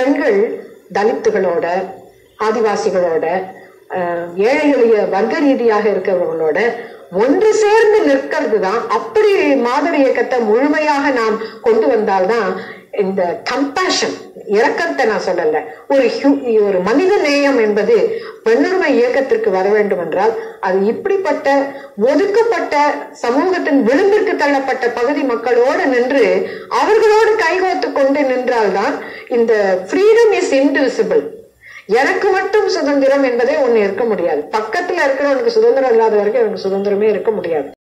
பெண்கள் தலித்துகளோட ஆதிவாசிகளோட அஹ், ஏழை எளிய வர்க்க ரீதியாக இருக்கிறவங்களோட ஒன்று சேர்ந்து நிற்கிறது தான் அப்படி மாதர் இயக்கத்தை முழுமையாக நாம் கொண்டு வந்தால்தான் இந்த கம்பேஷன் இரக்கத்தை நான் சொல்லல ஒரு ஹியூ- ஒரு மனித நேயம் என்பது பெண்ணுரிமை இயக்கத்திற்கு வர வேண்டும் என்றால் அது இப்படிப்பட்ட ஒதுக்கப்பட்ட சமூகத்தின் விளிம்பிற்கு தள்ளப்பட்ட பகுதி மக்களோடு நின்று அவர்களோடு கைகோத்து கொண்டு நின்றால்தான் இந்த ஃப்ரீடம் இஸ் இன்டிவிசிபிள் எனக்கு மட்டும் சுதந்திரம் என்பதே ஒண்ணு இருக்க முடியாது பக்கத்துல இருக்கிறவனுக்கு சுதந்திரம் இல்லாத வரைக்கும் எனக்கு சுதந்திரமே இருக்க முடியாது